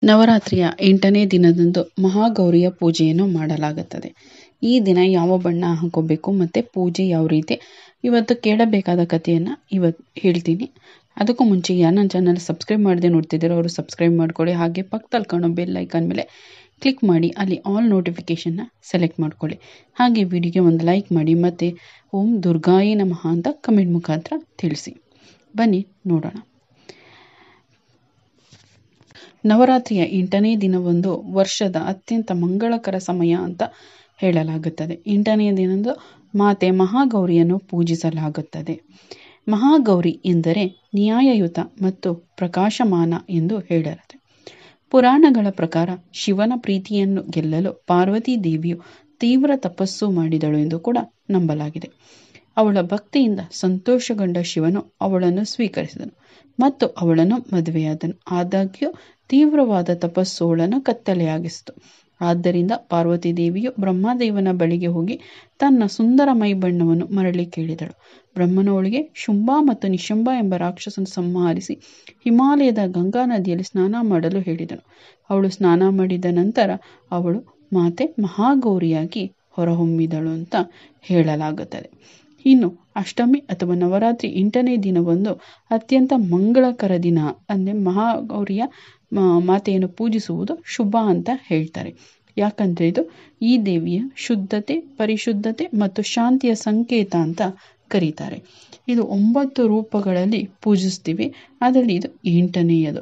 ನವರಾತ್ರಿಯ ಎಂಟನೇ ದಿನದಂದು ಮಹಾಗೌರಿಯ ಪೂಜೆಯನ್ನು ಮಾಡಲಾಗುತ್ತದೆ ಈ ದಿನ ಯಾವ ಬಣ್ಣ ಹಾಕೋಬೇಕು ಮತ್ತು ಪೂಜೆ ಯಾವ ರೀತಿ ಇವತ್ತು ಕೇಳಬೇಕಾದ ಕಥೆಯನ್ನು ಇವತ್ತು ಹೇಳ್ತೀನಿ ಅದಕ್ಕೂ ಮುಂಚೆ ಯಾರು ನನ್ನ ಚಾನಲ್ ಸಬ್ಸ್ಕ್ರೈಬ್ ಮಾಡದೆ ನೋಡ್ತಿದ್ದೀರೋ ಅವರು ಸಬ್ಸ್ಕ್ರೈಬ್ ಮಾಡ್ಕೊಳ್ಳಿ ಹಾಗೆ ಪಕ್ಕದಲ್ಲಿ ಕಾಣೋ ಬೆಲ್ ಐಕಾನ್ ಮೇಲೆ ಕ್ಲಿಕ್ ಮಾಡಿ ಅಲ್ಲಿ ಆಲ್ ನೋಟಿಫಿಕೇಷನ್ನ ಸೆಲೆಕ್ಟ್ ಮಾಡ್ಕೊಳ್ಳಿ ಹಾಗೆ ವಿಡಿಯೋಗೆ ಒಂದು ಲೈಕ್ ಮಾಡಿ ಮತ್ತು ಓಂ ದುರ್ಗಾಯೇ ನಮಃ ಅಂತ ಕಮೆಂಟ್ ಮುಖಾಂತರ ತಿಳಿಸಿ ಬನ್ನಿ ನೋಡೋಣ ನವರಾತ್ರಿಯ ಎಂಟನೇ ದಿನವೊಂದು ವರ್ಷದ ಅತ್ಯಂತ ಮಂಗಳಕರ ಸಮಯ ಅಂತ ಹೇಳಲಾಗುತ್ತದೆ ಎಂಟನೆಯ ದಿನದಂದು ಮಾತೆ ಮಹಾಗೌರಿಯನ್ನು ಪೂಜಿಸಲಾಗುತ್ತದೆ ಮಹಾಗೌರಿ ಎಂದರೆ ನ್ಯಾಯಯುತ ಮತ್ತು ಪ್ರಕಾಶಮಾನ ಎಂದು ಹೇಳಲಾಗಿದೆ ಪುರಾಣಗಳ ಪ್ರಕಾರ ಶಿವನ ಪ್ರೀತಿಯನ್ನು ಗೆಲ್ಲಲು ಪಾರ್ವತಿ ದೇವಿಯು ತೀವ್ರ ತಪಸ್ಸು ಮಾಡಿದಳು ಎಂದು ಕೂಡ ನಂಬಲಾಗಿದೆ ಅವಳ ಭಕ್ತಿಯಿಂದ ಸಂತೋಷಗೊಂಡ ಶಿವನು ಅವಳನ್ನು ಸ್ವೀಕರಿಸಿದನು ಮತ್ತು ಅವಳನ್ನು ಮದುವೆಯಾದನು ಆದಾಗ್ಯೂ ತೀವ್ರವಾದ ತಪಸ್ಸು ಅವಳನ್ನು ಕತ್ತಲೆಯಾಗಿಸಿತು ಆದ್ದರಿಂದ ಪಾರ್ವತಿ ದೇವಿಯು ಬ್ರಹ್ಮದೇವನ ಬಳಿಗೆ ಹೋಗಿ ತನ್ನ ಸುಂದರ ಮೈಬಣ್ಣವನ್ನು ಮರಳಿ ಕೇಳಿದಳು ಬ್ರಹ್ಮನು ಅವಳಿಗೆ ಶುಂಭ ಮತ್ತು ನಿಶುಂಭ ಎಂಬ ರಾಕ್ಷಸನ ಸಂಹರಿಸಿ ಹಿಮಾಲಯದ ಗಂಗಾ ನದಿಯಲ್ಲಿ ಸ್ನಾನ ಮಾಡಲು ಹೇಳಿದನು ಅವಳು ಸ್ನಾನ ಮಾಡಿದ ನಂತರ ಅವಳು ಮಾತೆ ಮಹಾಗೌರಿಯಾಗಿ ಹೊರಹೊಮ್ಮಿದಳು ಅಂತ ಹೇಳಲಾಗುತ್ತದೆ ಇನ್ನು ಅಷ್ಟಮಿ ಅಥವಾ ನವರಾತ್ರಿ ಎಂಟನೇ ದಿನವೊಂದು ಅತ್ಯಂತ ಮಂಗಳಕರ ದಿನ ಅಂದರೆ ಮಹಾಗೌರಿಯ ಮಾತೆಯನ್ನು ಪೂಜಿಸುವುದು ಶುಭ ಅಂತ ಹೇಳ್ತಾರೆ ಯಾಕಂದರೆ ಇದು ಈ ದೇವಿಯ ಶುದ್ಧತೆ ಪರಿಶುದ್ಧತೆ ಮತ್ತು ಶಾಂತಿಯ ಸಂಕೇತ ಅಂತ ಕರೀತಾರೆ ಇದು ಒಂಬತ್ತು ರೂಪಗಳಲ್ಲಿ ಪೂಜಿಸ್ತೀವಿ ಅದರಲ್ಲಿ ಇದು ಎಂಟನೆಯದು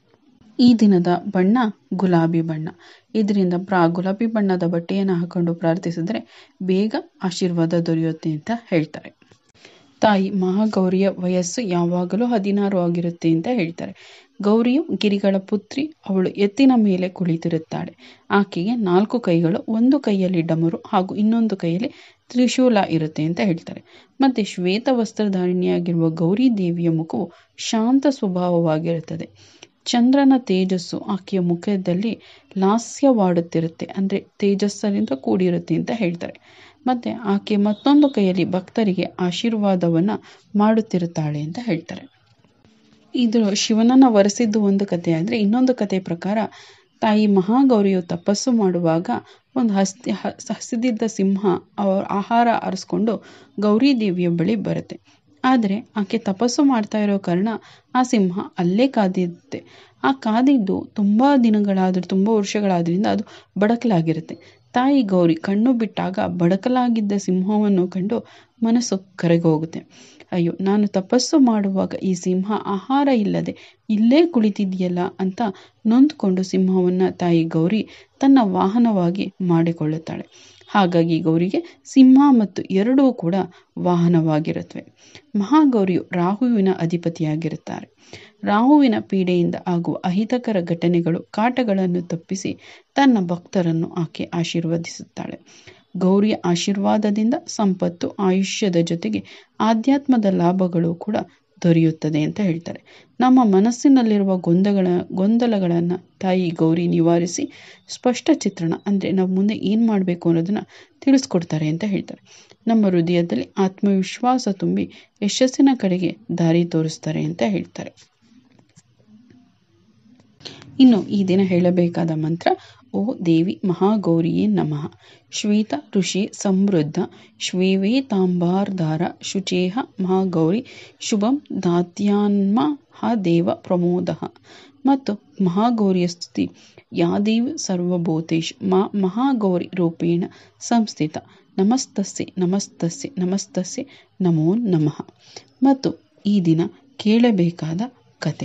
ಈ ದಿನದ ಬಣ್ಣ ಗುಲಾಬಿ ಬಣ್ಣ ಇದರಿಂದ ಪ್ರಾ ಗುಲಾಬಿ ಬಣ್ಣದ ಬಟ್ಟೆಯನ್ನು ಹಾಕೊಂಡು ಪ್ರಾರ್ಥಿಸಿದರೆ ಬೇಗ ಆಶೀರ್ವಾದ ದೊರೆಯುತ್ತೆ ಅಂತ ಹೇಳ್ತಾರೆ ತಾಯಿ ಮಹಾಗೌರಿಯ ವಯಸ್ಸು ಯಾವಾಗಲೂ ಹದಿನಾರು ಆಗಿರುತ್ತೆ ಅಂತ ಹೇಳ್ತಾರೆ ಗೌರಿಯು ಗಿರಿಗಳ ಪುತ್ರಿ ಅವಳು ಎತ್ತಿನ ಮೇಲೆ ಕುಳಿತಿರುತ್ತಾಳೆ ಆಕೆಗೆ ನಾಲ್ಕು ಕೈಗಳು ಒಂದು ಕೈಯಲ್ಲಿ ಡಮರು ಹಾಗೂ ಇನ್ನೊಂದು ಕೈಯಲ್ಲಿ ತ್ರಿಶೂಲ ಇರುತ್ತೆ ಅಂತ ಹೇಳ್ತಾರೆ ಮತ್ತೆ ಶ್ವೇತ ವಸ್ತ್ರಧಾರಿಣಿಯಾಗಿರುವ ಗೌರಿ ದೇವಿಯ ಮುಖವು ಶಾಂತ ಸ್ವಭಾವವಾಗಿರುತ್ತದೆ ಚಂದ್ರನ ತೇಜಸ್ಸು ಆಕೆಯ ಮುಖದಲ್ಲಿ ಲಾಸ್ಯವಾಡುತ್ತಿರುತ್ತೆ ಅಂದರೆ ತೇಜಸ್ಸರಿಂದ ಕೂಡಿರುತ್ತೆ ಅಂತ ಹೇಳ್ತಾರೆ ಮತ್ತು ಆಕೆ ಮತ್ತೊಂದು ಕೈಯಲ್ಲಿ ಭಕ್ತರಿಗೆ ಆಶೀರ್ವಾದವನ್ನು ಮಾಡುತ್ತಿರುತ್ತಾಳೆ ಅಂತ ಹೇಳ್ತಾರೆ ಇದು ಶಿವನನ್ನು ವರೆಸಿದ್ದು ಒಂದು ಕಥೆ ಆದರೆ ಇನ್ನೊಂದು ಕಥೆ ಪ್ರಕಾರ ತಾಯಿ ಮಹಾಗೌರಿಯು ತಪಸ್ಸು ಮಾಡುವಾಗ ಒಂದು ಹಸ್ತಿ ಹಸಿದಿದ್ದ ಸಿಂಹ ಅವರ ಆಹಾರ ಅರಸ್ಕೊಂಡು ಗೌರಿ ದೇವಿಯ ಬಳಿ ಬರುತ್ತೆ ಆದರೆ ಆಕೆ ತಪಸ್ಸು ಮಾಡ್ತಾ ಇರೋ ಕಾರಣ ಆ ಸಿಂಹ ಅಲ್ಲೇ ಕಾದಿರುತ್ತೆ ಆ ಕಾದಿದ್ದು ತುಂಬ ದಿನಗಳಾದರೂ ತುಂಬ ವರ್ಷಗಳಾದ್ರಿಂದ ಅದು ಬಡಕಲಾಗಿರುತ್ತೆ ತಾಯಿ ಗೌರಿ ಕಣ್ಣು ಬಿಟ್ಟಾಗ ಬಡಕಲಾಗಿದ್ದ ಸಿಂಹವನ್ನು ಕಂಡು ಮನಸ್ಸು ಕರಗೋಗುತ್ತೆ ಅಯ್ಯೋ ನಾನು ತಪಸ್ಸು ಮಾಡುವಾಗ ಈ ಸಿಂಹ ಆಹಾರ ಇಲ್ಲದೆ ಇಲ್ಲೇ ಕುಳಿತಿದೆಯಲ್ಲ ಅಂತ ನೊಂದ್ಕೊಂಡು ಸಿಂಹವನ್ನು ತಾಯಿ ಗೌರಿ ತನ್ನ ವಾಹನವಾಗಿ ಮಾಡಿಕೊಳ್ಳುತ್ತಾಳೆ ಹಾಗಾಗಿ ಗೌರಿಗೆ ಸಿಂಹ ಮತ್ತು ಎರಡೂ ಕೂಡ ವಾಹನವಾಗಿರುತ್ತವೆ ಮಹಾಗೌರಿಯು ರಾಹುವಿನ ಅಧಿಪತಿಯಾಗಿರುತ್ತಾರೆ ರಾಹುವಿನ ಪೀಡೆಯಿಂದ ಆಗುವ ಅಹಿತಕರ ಘಟನೆಗಳು ಕಾಟಗಳನ್ನು ತಪ್ಪಿಸಿ ತನ್ನ ಭಕ್ತರನ್ನು ಆಕೆ ಆಶೀರ್ವದಿಸುತ್ತಾಳೆ ಗೌರಿಯ ಆಶೀರ್ವಾದದಿಂದ ಸಂಪತ್ತು ಆಯುಷ್ಯದ ಜೊತೆಗೆ ಆಧ್ಯಾತ್ಮದ ಲಾಭಗಳು ಕೂಡ ದೊರೆಯುತ್ತದೆ ಅಂತ ಹೇಳ್ತಾರೆ ನಮ್ಮ ಮನಸ್ಸಿನಲ್ಲಿರುವ ಗೊಂದಗಳ ಗೊಂದಲಗಳನ್ನು ತಾಯಿ ಗೌರಿ ನಿವಾರಿಸಿ ಸ್ಪಷ್ಟ ಚಿತ್ರಣ ಅಂದರೆ ನಾವು ಮುಂದೆ ಏನು ಮಾಡಬೇಕು ಅನ್ನೋದನ್ನು ತಿಳಿಸ್ಕೊಡ್ತಾರೆ ಅಂತ ಹೇಳ್ತಾರೆ ನಮ್ಮ ಹೃದಯದಲ್ಲಿ ಆತ್ಮವಿಶ್ವಾಸ ತುಂಬಿ ಯಶಸ್ಸಿನ ಕಡೆಗೆ ದಾರಿ ತೋರಿಸ್ತಾರೆ ಅಂತ ಹೇಳ್ತಾರೆ ಇನ್ನು ಈ ದಿನ ಹೇಳಬೇಕಾದ ಮಂತ್ರ ಓ ದೇವಿ ಮಹಾಗೌರಿಯೇ ನಮಃ ಶ್ವೇತ ಋಷಿ ಸಮೃದ್ಧ ಶ್ವೇವೇತಾಂಬಾರ್ಧಾರ ಶುಚೇಹ ಮಹಾಗೌರಿ ಶುಭಂ ದಾತ್ಯಾನ್ಮ ಹ ದೇವ ಪ್ರಮೋದ ಮತ್ತು ಮಹಾಗೌರಿಯ ಸ್ತುತಿ ಯಾದೇವಿ ಸರ್ವಭೂತೇಶ್ ಮಾ ಮಹಾಗೌರಿ ರೂಪೇಣ ಸಂಸ್ಥಿತ ನಮಸ್ತಸ್ಸೆ ನಮಸ್ತಸ್ಸೆ ನಮಸ್ತಸ್ಸೆ ನಮೋ ನಮಃ ಮತ್ತು ಈ ದಿನ ಕೇಳಬೇಕಾದ ಕತೆ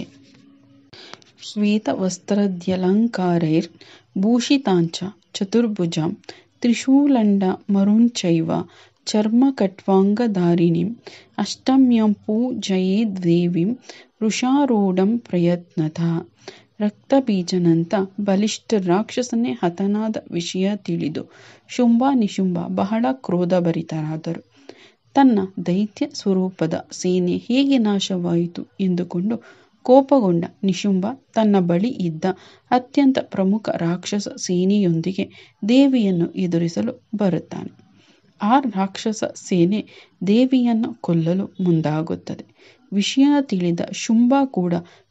ಶ್ವೇತವಸ್ತ್ರದ್ಯಲಂಕಾರೈರ್ ಭೂಷಿತಾಂಚ ಚತುರ್ಭುಜಾಂ ತ್ರಿಶೂಲಂಡಮರುಂಚೈವ ಚರ್ಮಕಟ್ವಾಂಗಧಾರಿಣಿಂ ಅಷ್ಟಮ್ಯಂ ಪೂಜಯೇದ್ದೇವೀಂ ವೃಷಾರೂಢಂ ಪ್ರಯತ್ನತಃ ರಕ್ತಬೀಜನಂತ ಬಲಿಷ್ಠ ರಾಕ್ಷಸನೇ ಹತನಾದ ವಿಷಯ ತಿಳಿದು ಶುಂಭ ನಿಶುಂಭ ಬಹಳ ಕ್ರೋಧಭರಿತರಾದರು ತನ್ನ ದೈತ್ಯ ಸ್ವರೂಪದ ಸೇನೆ ಹೇಗೆ ನಾಶವಾಯಿತು ಎಂದುಕೊಂಡು ಕೋಪಗೊಂಡ ನಿಶುಂಭ ತನ್ನ ಬಳಿ ಇದ್ದ ಅತ್ಯಂತ ಪ್ರಮುಖ ರಾಕ್ಷಸ ಸೇನೆಯೊಂದಿಗೆ ದೇವಿಯನ್ನು ಎದುರಿಸಲು ಬರುತ್ತಾನೆ ಆ ರಾಕ್ಷಸ ಸೇನೆ ದೇವಿಯನ್ನು ಕೊಲ್ಲಲು ಮುಂದಾಗುತ್ತದೆ ವಿಷಯ ತಿಳಿದ ಶುಂಭ ಕೂಡ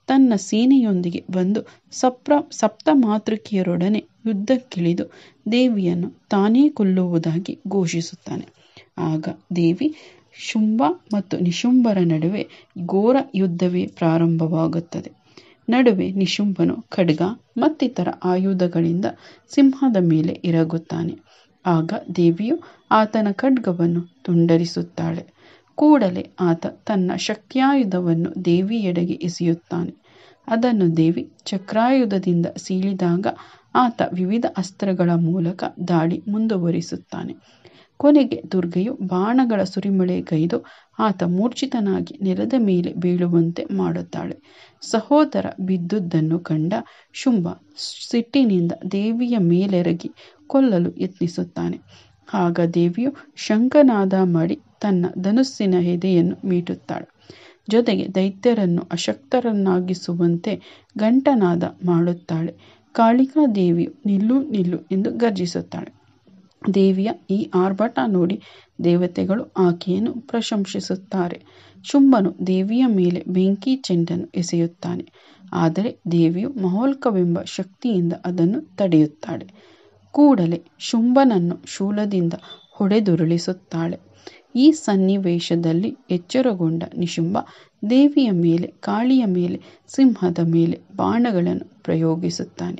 ತನ್ನ ಸೇನೆಯೊಂದಿಗೆ ಬಂದು ಸಪ್ರ ಸಪ್ತಮಾತೃಕೆಯರೊಡನೆ ಯುದ್ಧಕ್ಕಿಳಿದು ದೇವಿಯನ್ನು ತಾನೇ ಕೊಲ್ಲುವುದಾಗಿ ಘೋಷಿಸುತ್ತಾನೆ ಆಗ ದೇವಿ ಶುಂಭ ಮತ್ತು ನಿಶುಂಭರ ನಡುವೆ ಘೋರ ಯುದ್ಧವೇ ಪ್ರಾರಂಭವಾಗುತ್ತದೆ ನಡುವೆ ನಿಶುಂಭನು ಖಡ್ಗ ಮತ್ತಿತರ ಆಯುಧಗಳಿಂದ ಸಿಂಹದ ಮೇಲೆ ಎರಗುತ್ತಾನೆ ಆಗ ದೇವಿಯು ಆತನ ಖಡ್ಗವನ್ನು ತುಂಡರಿಸುತ್ತಾಳೆ ಕೂಡಲೇ ಆತ ತನ್ನ ಶಕ್ತ್ಯಾಯುಧವನ್ನು ದೇವಿಯೆಡೆಗೆ ಎಸೆಯುತ್ತಾನೆ ಅದನ್ನು ದೇವಿ ಚಕ್ರಾಯುಧದಿಂದ ಸೀಳಿದಾಗ ಆತ ವಿವಿಧ ಅಸ್ತ್ರಗಳ ಮೂಲಕ ದಾಳಿ ಮುಂದುವರಿಸುತ್ತಾನೆ ಕೊನೆಗೆ ದುರ್ಗೆಯು ಬಾಣಗಳ ಸುರಿಮಳೆಗೈದು ಆತ ಮೂರ್ಛಿತನಾಗಿ ನೆಲದ ಮೇಲೆ ಬೀಳುವಂತೆ ಮಾಡುತ್ತಾಳೆ ಸಹೋದರ ಬಿದ್ದುದನ್ನು ಕಂಡ ಶುಂಭ ಸಿಟ್ಟಿನಿಂದ ದೇವಿಯ ಮೇಲೆರಗಿ ಕೊಲ್ಲಲು ಯತ್ನಿಸುತ್ತಾನೆ ಆಗ ದೇವಿಯು ಶಂಖನಾದ ಮಾಡಿ ತನ್ನ ಧನುಸ್ಸಿನ ಎದೆಯನ್ನು ಮೀಟುತ್ತಾಳೆ ಜೊತೆಗೆ ದೈತ್ಯರನ್ನು ಅಶಕ್ತರನ್ನಾಗಿಸುವಂತೆ ಗಂಟನಾದ ಮಾಡುತ್ತಾಳೆ ಕಾಳಿಕಾ ದೇವಿಯು ನಿಲ್ಲು ನಿಲ್ಲು ಎಂದು ಗರ್ಜಿಸುತ್ತಾಳೆ ದೇವಿಯ ಈ ಆರ್ಭಟ ನೋಡಿ ದೇವತೆಗಳು ಆಕೆಯನ್ನು ಪ್ರಶಂಸಿಸುತ್ತಾರೆ ಶುಂಭನು ದೇವಿಯ ಮೇಲೆ ಬೆಂಕಿ ಚೆಂಡನ್ನು ಎಸೆಯುತ್ತಾನೆ ಆದರೆ ದೇವಿಯು ಮಹೋಲ್ಕವೆಂಬ ಶಕ್ತಿಯಿಂದ ಅದನ್ನು ತಡೆಯುತ್ತಾಳೆ ಕೂಡಲೇ ಶುಂಭನನ್ನು ಶೂಲದಿಂದ ಹೊಡೆದುರುಳಿಸುತ್ತಾಳೆ ಈ ಸನ್ನಿವೇಶದಲ್ಲಿ ಎಚ್ಚರಗೊಂಡ ನಿಶುಂಭ ದೇವಿಯ ಮೇಲೆ ಕಾಳಿಯ ಮೇಲೆ ಸಿಂಹದ ಮೇಲೆ ಬಾಣಗಳನ್ನು ಪ್ರಯೋಗಿಸುತ್ತಾನೆ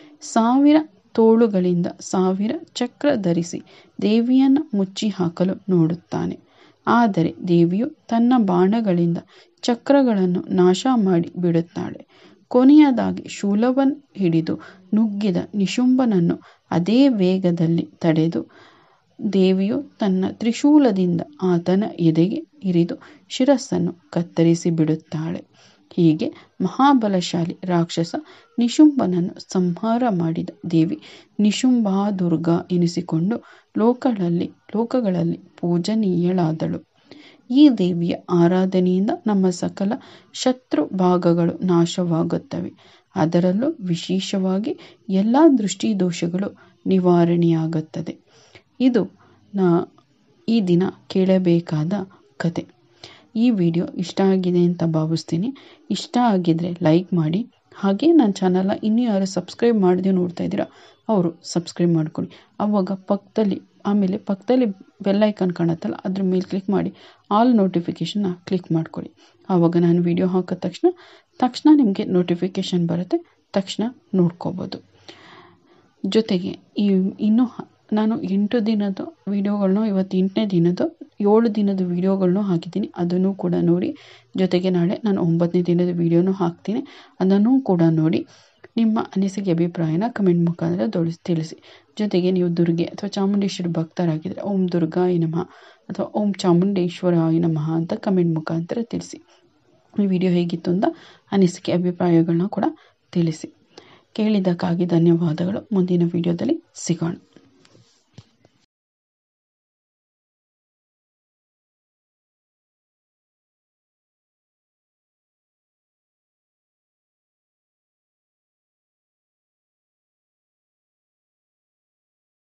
ಸಾವಿರ ತೋಳುಗಳಿಂದ ಸಾವಿರ ಚಕ್ರ ಧರಿಸಿ ದೇವಿಯನ್ನು ಮುಚ್ಚಿ ಹಾಕಲು ನೋಡುತ್ತಾನೆ ಆದರೆ ದೇವಿಯು ತನ್ನ ಬಾಣಗಳಿಂದ ಚಕ್ರಗಳನ್ನು ನಾಶ ಮಾಡಿ ಬಿಡುತ್ತಾಳೆ ಕೊನೆಯದಾಗಿ ಶೂಲವನ್ನು ಹಿಡಿದು ನುಗ್ಗಿದ ನಿಶುಂಭನನ್ನು ಅದೇ ವೇಗದಲ್ಲಿ ತಡೆದು ದೇವಿಯು ತನ್ನ ತ್ರಿಶೂಲದಿಂದ ಆತನ ಎದೆಗೆ ಇರಿದು ಶಿರಸ್ಸನ್ನು ಕತ್ತರಿಸಿ ಬಿಡುತ್ತಾಳೆ ಹೀಗೆ ಮಹಾಬಲಶಾಲಿ ರಾಕ್ಷಸ ನಿಶುಂಭನನ್ನು ಸಂಹಾರ ಮಾಡಿದ ದೇವಿ ನಿಶುಂಭಾದುರ್ಗಾ ಎನಿಸಿಕೊಂಡು ಲೋಕಗಳಲ್ಲಿ ಲೋಕಗಳಲ್ಲಿ ಪೂಜನೀಯಳಾದಳು ಈ ದೇವಿಯ ಆರಾಧನೆಯಿಂದ ನಮ್ಮ ಸಕಲ ಶತ್ರು ಭಾಗಗಳು ನಾಶವಾಗುತ್ತವೆ ಅದರಲ್ಲೂ ವಿಶೇಷವಾಗಿ ಎಲ್ಲ ದೃಷ್ಟಿದೋಷಗಳು ನಿವಾರಣೆಯಾಗುತ್ತದೆ ಇದು ನಾ ಈ ದಿನ ಕೇಳಬೇಕಾದ ಕತೆ ಈ ವಿಡಿಯೋ ಇಷ್ಟ ಆಗಿದೆ ಅಂತ ಭಾವಿಸ್ತೀನಿ ಇಷ್ಟ ಆಗಿದ್ರೆ ಲೈಕ್ ಮಾಡಿ ಹಾಗೆ ನನ್ನ ಚಾನಲ್ನ ಇನ್ನೂ ಯಾರು ಸಬ್ಸ್ಕ್ರೈಬ್ ಮಾಡದೆ ನೋಡ್ತಾ ಇದ್ದೀರಾ ಅವರು ಸಬ್ಸ್ಕ್ರೈಬ್ ಮಾಡ್ಕೊಳ್ಳಿ ಆವಾಗ ಪಕ್ಕದಲ್ಲಿ ಆಮೇಲೆ ಪಕ್ಕದಲ್ಲಿ ಬೆಲ್ ಐಕಾನ್ ಕಾಣುತ್ತಲ್ಲ ಅದ್ರ ಮೇಲೆ ಕ್ಲಿಕ್ ಮಾಡಿ ಆಲ್ ನೋಟಿಫಿಕೇಷನ್ನ ಕ್ಲಿಕ್ ಮಾಡ್ಕೊಳ್ಳಿ ಆವಾಗ ನಾನು ವಿಡಿಯೋ ಹಾಕಿದ ತಕ್ಷಣ ತಕ್ಷಣ ನಿಮಗೆ ನೋಟಿಫಿಕೇಷನ್ ಬರುತ್ತೆ ತಕ್ಷಣ ನೋಡ್ಕೋಬೋದು ಜೊತೆಗೆ ಈ ಇನ್ನೂ ನಾನು ಎಂಟು ದಿನದ ವೀಡಿಯೋಗಳನ್ನೂ ಇವತ್ತು ಎಂಟನೇ ದಿನದ ಏಳು ದಿನದ ವೀಡಿಯೋಗಳನ್ನೂ ಹಾಕಿದ್ದೀನಿ ಅದನ್ನು ಕೂಡ ನೋಡಿ ಜೊತೆಗೆ ನಾಳೆ ನಾನು ಒಂಬತ್ತನೇ ದಿನದ ವೀಡಿಯೋನೂ ಹಾಕ್ತೀನಿ ಅದನ್ನು ಕೂಡ ನೋಡಿ ನಿಮ್ಮ ಅನಿಸಿಕೆ ಅಭಿಪ್ರಾಯನ ಕಮೆಂಟ್ ಮುಖಾಂತರ ದೊಳಿಸಿ ತಿಳಿಸಿ ಜೊತೆಗೆ ನೀವು ದುರ್ಗೆ ಅಥವಾ ಚಾಮುಂಡೇಶ್ವರಿ ಭಕ್ತರಾಗಿದ್ದರೆ ಓಂ ದುರ್ಗಾಯ ನಮಃ ಅಥವಾ ಓಂ ಚಾಮುಂಡೇಶ್ವರಾಯ ನಮಃ ಅಂತ ಕಮೆಂಟ್ ಮುಖಾಂತರ ತಿಳಿಸಿ ಈ ವಿಡಿಯೋ ಹೇಗಿತ್ತು ಅಂತ ಅನಿಸಿಕೆ ಅಭಿಪ್ರಾಯಗಳನ್ನ ಕೂಡ ತಿಳಿಸಿ ಕೇಳಿದ್ದಕ್ಕಾಗಿ ಧನ್ಯವಾದಗಳು ಮುಂದಿನ ವಿಡಿಯೋದಲ್ಲಿ ಸಿಗೋಣ